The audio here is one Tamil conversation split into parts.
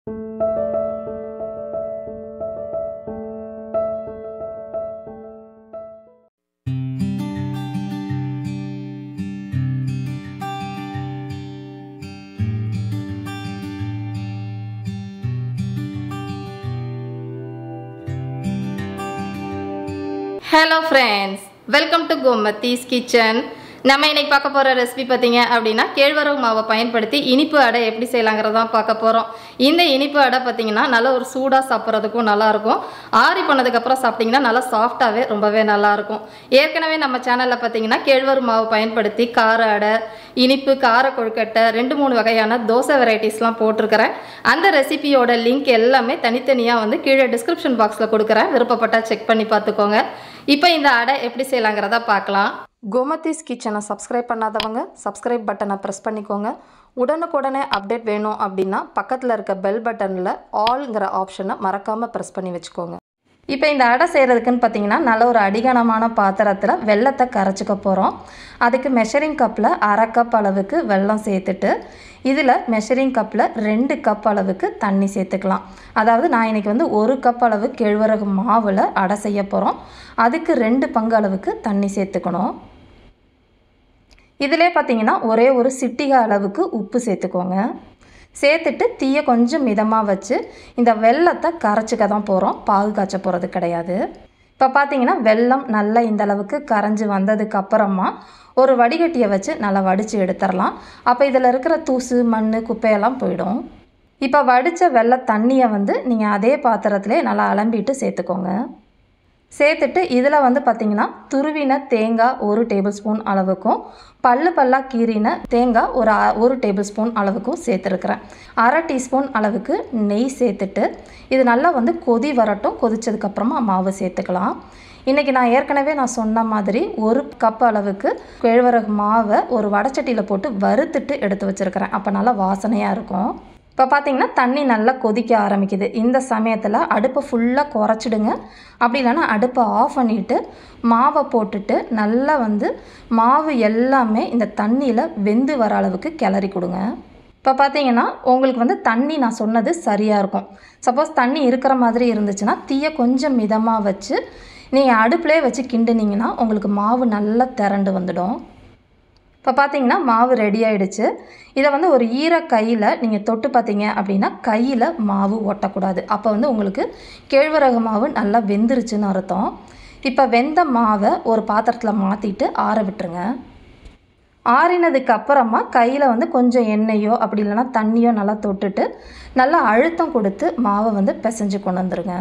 hello friends welcome to Gomathi's kitchen நம்ம இன்னைக்கு பார்க்க போகிற ரெசிபி பார்த்தீங்க அப்படின்னா கேழ்வரகு மாவை பயன்படுத்தி இனிப்பு அடை எப்படி செய்யலாங்கிறதான் பார்க்க போகிறோம் இந்த இனிப்பு அடை பார்த்தீங்கன்னா நல்ல ஒரு சூடாக சாப்பிட்றதுக்கும் நல்லாயிருக்கும் ஆறி பண்ணதுக்கப்புறம் சாப்பிட்டிங்கன்னா நல்லா சாஃப்டாகவே ரொம்பவே நல்லாயிருக்கும் ஏற்கனவே நம்ம சேனலில் பார்த்தீங்கன்னா கேழ்வரகு மாவு பயன்படுத்தி கார அடை இனிப்பு கார கொழுக்கட்டை ரெண்டு மூணு வகையான தோசை வெரைட்டிஸ்லாம் போட்டிருக்கிறேன் அந்த ரெசிபியோட லிங்க் எல்லாமே தனித்தனியாக வந்து கீழே டிஸ்கிரிப்ஷன் பாக்ஸில் கொடுக்குறேன் விருப்பப்பட்டால் செக் பண்ணி பார்த்துக்கோங்க இப்போ இந்த அடை எப்படி செய்யலாங்கிறத பார்க்கலாம் கோமதீஸ் கிச்சனை சப்ஸ்கிரைப் பண்ணாதவங்க சப்ஸ்கிரைப் பட்டனை ப்ரெஸ் பண்ணிக்கோங்க உடனுக்குடனே அப்டேட் வேணும் அப்படின்னா பக்கத்தில் இருக்க பெல் பட்டனில் ஆல்ங்கிற ஆப்ஷனை மறக்காமல் ப்ரெஸ் பண்ணி வச்சுக்கோங்க இப்போ இந்த அடை செய்கிறதுக்குன்னு பார்த்தீங்கன்னா நல்ல ஒரு அடிகனமான பாத்திரத்தில் வெள்ளத்தை கரைச்சிக்க போகிறோம் அதுக்கு மெஷரிங் கப்பில் அரை கப் அளவுக்கு வெல்லம் சேர்த்துட்டு இதில் மெஷரிங் கப்பில் ரெண்டு கப் அளவுக்கு தண்ணி சேர்த்துக்கலாம் அதாவது நான் இன்றைக்கி வந்து ஒரு கப் அளவு கேழ்வரகு மாவில் அடை செய்ய போகிறோம் அதுக்கு ரெண்டு பங்கு அளவுக்கு தண்ணி சேர்த்துக்கணும் இதிலே பார்த்தீங்கன்னா ஒரே ஒரு சிட்டிகை அளவுக்கு உப்பு சேர்த்துக்கோங்க சேர்த்துட்டு தீயை கொஞ்சம் மிதமாக வச்சு இந்த வெள்ளத்தை கரைச்சிக்க தான் போகிறோம் பாகு காய்ச்ச போகிறது கிடையாது இப்போ பார்த்தீங்கன்னா வெல்லம் நல்லா இந்த அளவுக்கு கரைஞ்சி வந்ததுக்கு அப்புறமா ஒரு வடிகட்டியை வச்சு நல்லா வடித்து எடுத்துடலாம் அப்போ இதில் இருக்கிற தூசு மண் குப்பையெல்லாம் போயிடும் இப்போ வடித்த வெள்ளை தண்ணியை வந்து நீங்கள் அதே பாத்திரத்திலே நல்லா அலம்பிட்டு சேர்த்துக்கோங்க சேர்த்துட்டு இதில் வந்து பார்த்திங்கன்னா துருவின தேங்காய் ஒரு டேபிள் ஸ்பூன் அளவுக்கும் பல்லு பல்லாக கீறின தேங்காய் ஒரு அ- ஒரு டேபிள் ஸ்பூன் அளவுக்கும் சேர்த்துருக்குறேன் அரை டீஸ்பூன் அளவுக்கு நெய் சேர்த்துட்டு இது நல்லா வந்து கொதி வரட்டும் கொதிச்சதுக்கப்புறமா மாவு சேர்த்துக்கலாம் இன்றைக்கி நான் ஏற்கனவே நான் சொன்ன மாதிரி ஒரு கப் அளவுக்கு கேழ்வரகு மாவை ஒரு வடச்சட்டியில் போட்டு வறுத்துட்டு எடுத்து வச்சுருக்கிறேன் அப்போ நல்லா வாசனையாக இருக்கும் இப்போ பார்த்தீங்கன்னா தண்ணி நல்லா கொதிக்க ஆரம்பிக்குது இந்த சமயத்தில் அடுப்பை ஃபுல்லாக குறைச்சிடுங்க அப்படி இல்லைன்னா அடுப்பை ஆஃப் பண்ணிவிட்டு மாவை போட்டுட்டு நல்லா வந்து மாவு எல்லாமே இந்த தண்ணியில் வெந்து வர அளவுக்கு கிளறி கொடுங்க இப்போ பார்த்தீங்கன்னா உங்களுக்கு வந்து தண்ணி நான் சொன்னது சரியாக இருக்கும் சப்போஸ் தண்ணி இருக்கிற மாதிரி இருந்துச்சுன்னா தீயை கொஞ்சம் மிதமாக வச்சு நீங்கள் அடுப்புலேயே வச்சு கிண்டுனீங்கன்னா உங்களுக்கு மாவு நல்லா திரண்டு வந்துடும் இப்போ பார்த்தீங்கன்னா மாவு ரெடி ஆயிடுச்சு இதை வந்து ஒரு ஈர கையில் நீங்கள் தொட்டு பார்த்தீங்க அப்படின்னா கையில் மாவு ஒட்டக்கூடாது அப்போ வந்து உங்களுக்கு கேழ்வரகு மாவு நல்லா வெந்துருச்சுன்னு அர்த்தம் இப்போ வெந்த மாவை ஒரு பாத்திரத்தில் மாற்றிட்டு ஆற விட்டுருங்க ஆறினதுக்கு அப்புறமா கையில் வந்து கொஞ்சம் எண்ணெயோ அப்படி இல்லைன்னா தண்ணியோ நல்லா தொட்டுட்டு நல்லா அழுத்தம் கொடுத்து மாவை வந்து பிசைஞ்சு கொண்டு வந்துருங்க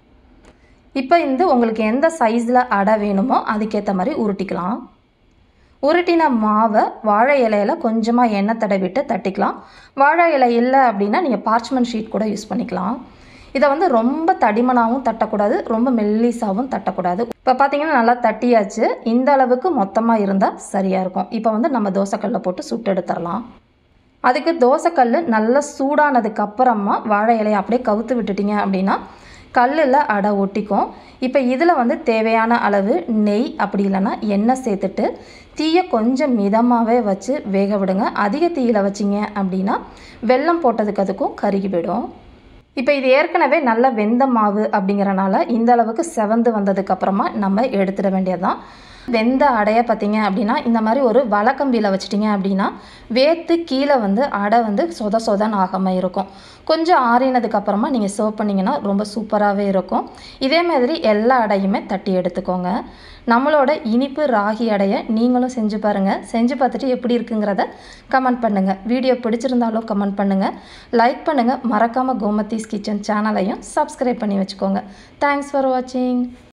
இப்போ இந்த உங்களுக்கு எந்த சைஸில் அடை வேணுமோ அதுக்கேற்ற மாதிரி உருட்டிக்கலாம் உருட்டின மாவை வாழை இலையில கொஞ்சமாக எண்ணெய் தடவிட்டு தட்டிக்கலாம் வாழை இலை இல்லை அப்படின்னா நீங்கள் பார்ச்மெண்ட் ஷீட் கூட யூஸ் பண்ணிக்கலாம் இதை வந்து ரொம்ப தடிமனாகவும் தட்டக்கூடாது ரொம்ப மெல்லிசாவும் தட்டக்கூடாது இப்போ பார்த்தீங்கன்னா நல்லா தட்டியாச்சு இந்த அளவுக்கு மொத்தமாக இருந்தால் சரியாக இருக்கும் இப்போ வந்து நம்ம தோசைக்கல்ல போட்டு சுட்டு எடுத்துடலாம் அதுக்கு தோசைக்கல் நல்லா சூடானதுக்கு அப்புறமா வாழை இலையை அப்படியே கவுத்து விட்டுட்டீங்க அப்படின்னா கல்லில் அடை ஒட்டிக்கும் இப்போ இதில் வந்து தேவையான அளவு நெய் அப்படி இல்லைன்னா எண்ணெய் சேர்த்துட்டு தீயை கொஞ்சம் மிதமாகவே வச்சு வேக விடுங்க அதிக தீயில் வச்சிங்க அப்படின்னா வெல்லம் போட்டதுக்கு அதுக்கும் கருகி போயிடும் இப்போ இது ஏற்கனவே நல்ல வெந்த மாவு அப்படிங்கிறனால இந்த அளவுக்கு செவந்து வந்ததுக்கு அப்புறமா நம்ம எடுத்துட வேண்டியதுதான் வெந்த அடையை பார்த்தீங்க அப்படின்னா இந்த மாதிரி ஒரு வழக்கம்பியில் வச்சிட்டிங்க அப்படின்னா வேத்து கீழே வந்து அடை வந்து சொத சொதன்னு ஆகாமல் இருக்கும் கொஞ்சம் ஆறினதுக்கு அப்புறமா நீங்கள் சர்வ் பண்ணிங்கன்னா ரொம்ப சூப்பராகவே இருக்கும் இதே மாதிரி எல்லா அடையுமே தட்டி எடுத்துக்கோங்க நம்மளோட இனிப்பு ராகி அடையை நீங்களும் செஞ்சு பாருங்கள் செஞ்சு பார்த்துட்டு எப்படி இருக்குங்கிறத கமெண்ட் பண்ணுங்கள் வீடியோ பிடிச்சிருந்தாலும் கமெண்ட் பண்ணுங்கள் லைக் பண்ணுங்கள் மறக்காமல் கோமத்தீஸ் கிச்சன் சேனலையும் சப்ஸ்கிரைப் பண்ணி வச்சுக்கோங்க தேங்க்ஸ் ஃபார் வாட்சிங்